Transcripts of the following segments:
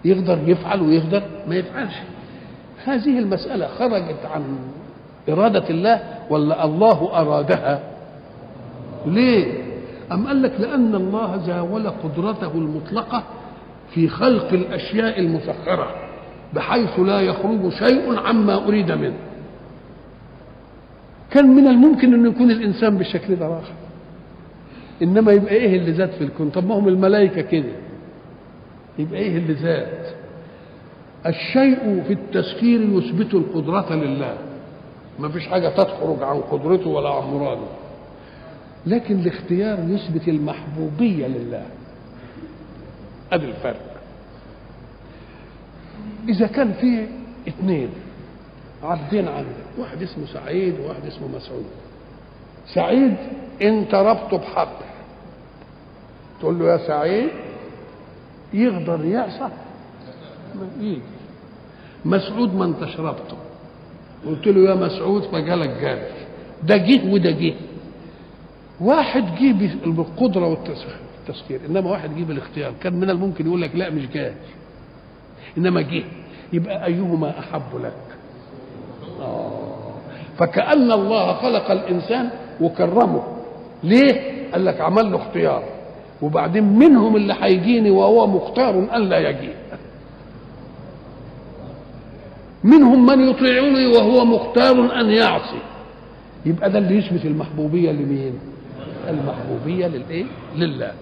يقدر يفعل ويقدر ما يفعلش هذه المسألة خرجت عن إرادة الله ولا الله أرادها ليه أم قال لك لأن الله زاول قدرته المطلقة في خلق الأشياء المسخرة بحيث لا يخرج شيء عما أريد منه كان من الممكن أن يكون الإنسان بالشكل ده راحة إنما يبقى إيه اللي زاد في الكون طب ما هم الملائكة كده يبقى إيه اللي زاد الشيء في التسخير يثبت القدرة لله ما فيش حاجة تخرج عن قدرته ولا عن مراده لكن الاختيار يثبت المحبوبية لله ادي الفرق اذا كان في اثنين عبدين عندك واحد اسمه سعيد وواحد اسمه مسعود سعيد انت ربطه بحبل تقول له يا سعيد يقدر يعصى ما يجي مسعود ما انتش ربطه قلت له يا مسعود فجالك جاري ده جه وده جه واحد جه بالقدره والتسخير انما واحد جه بالاختيار كان من الممكن يقول لك لا مش جاي انما جه يبقى ايهما احب لك آه. فكأن الله خلق الإنسان وكرمه ليه؟ قال لك عمل له اختيار وبعدين منهم اللي هيجيني وهو مختار أن لا يجي منهم من يطيعني وهو مختار أن يعصي يبقى ده اللي يثبت المحبوبية لمين؟ المحبوبية للإيه؟ لله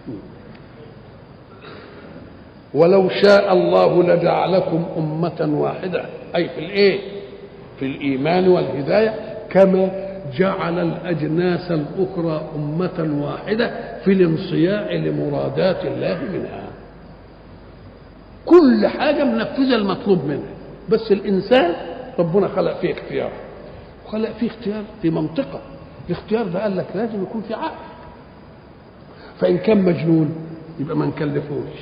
ولو شاء الله لجعلكم أمة واحدة أي في الإيه؟ في الإيمان والهداية كما جعل الأجناس الأخرى أمة واحدة في الانصياع لمرادات الله منها كل حاجة منفذة المطلوب منها بس الإنسان ربنا خلق فيه اختيار وخلق فيه اختيار في منطقة الاختيار ده قال لك لازم يكون في عقل فإن كان مجنون يبقى ما نكلفوش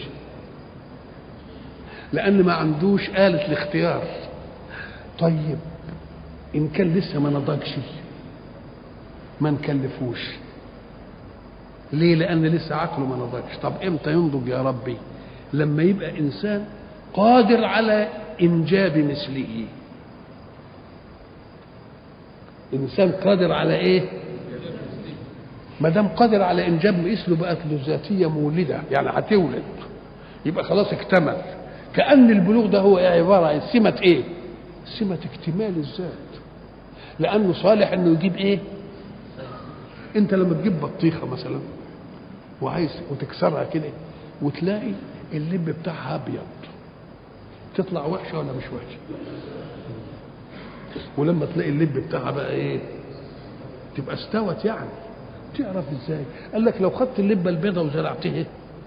لأن ما عندوش آلة الاختيار طيب ان كان لسه ما نضجش ما نكلفوش ليه لان لسه عقله ما نضجش طب امتى ينضج يا ربي لما يبقى انسان قادر على انجاب مثله انسان قادر على ايه ما دام قادر على انجاب مثله بقت له ذاتيه مولده يعني هتولد يبقى خلاص اكتمل كان البلوغ ده هو عباره عن سمه ايه سمه اكتمال الذات لانه صالح انه يجيب ايه انت لما تجيب بطيخه مثلا وعايز وتكسرها كده وتلاقي اللب بتاعها ابيض تطلع وحشه ولا مش وحشه ولما تلاقي اللب بتاعها بقى ايه تبقى استوت يعني تعرف ازاي قال لك لو خدت اللبه البيضاء وزرعتها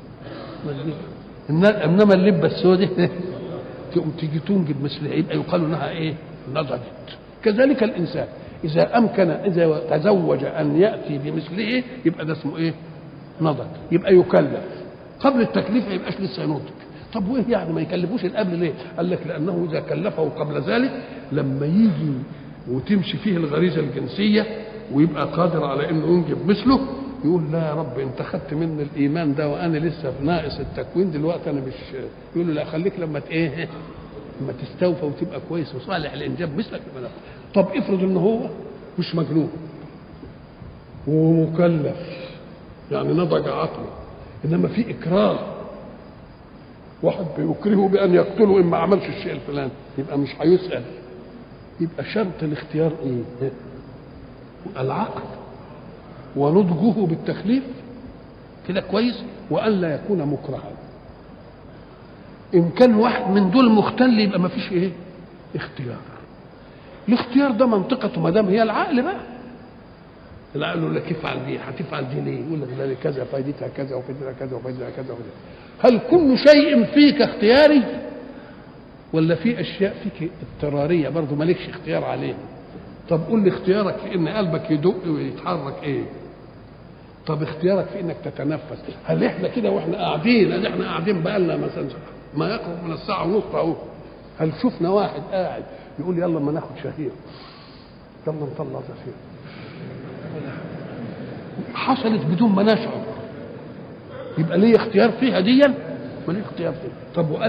انما اللبه السوداء تقوم تيجي تنجب مثلها يبقى يقال انها ايه نضجت كذلك الانسان اذا امكن اذا تزوج ان ياتي بمثله يبقى ده اسمه ايه نضج يبقى يكلف قبل التكليف ما يبقاش لسه ينضج طب وايه يعني ما يكلفوش القبل ليه قال لك لانه اذا كلفه قبل ذلك لما يجي وتمشي فيه الغريزه الجنسيه ويبقى قادر على انه ينجب مثله يقول لا يا رب انت خدت مني الايمان ده وانا لسه في ناقص التكوين دلوقتي انا مش يقول له لا خليك لما ايه لما تستوفى وتبقى كويس وصالح للانجاب مثلك يبقى طب افرض ان هو مش مجنون ومكلف يعني نضج عقله انما في اكراه واحد بيكرهه بان يقتله ان ما عملش الشيء الفلاني يبقى مش هيسال يبقى شرط الاختيار ايه العقل ونضجه بالتكليف كده كويس والا يكون مكرها ان كان واحد من دول مختل يبقى ما فيش ايه اختيار الاختيار ده منطقته ما دام هي العقل بقى العقل يقول لك افعل دي هتفعل دي ليه؟ يقول لك ده كذا فائدتها كذا وفائدتها كذا وفائدتها كذا وفائدتها هل كل شيء فيك اختياري؟ ولا في اشياء فيك اضطراريه برضه مالكش اختيار عليها؟ طب قول لي اختيارك في ان قلبك يدق ويتحرك ايه؟ طب اختيارك في انك تتنفس هل احنا كده واحنا قاعدين هل احنا قاعدين بقى لنا مثلا ما يقرب من الساعه ونص اهو هل شفنا واحد قاعد يقول يلا ما ناخد شهير يلا نطلع زفير حصلت بدون ما نشعر يبقى ليه اختيار فيها ديا ما ليه اختيار فيها طب وقال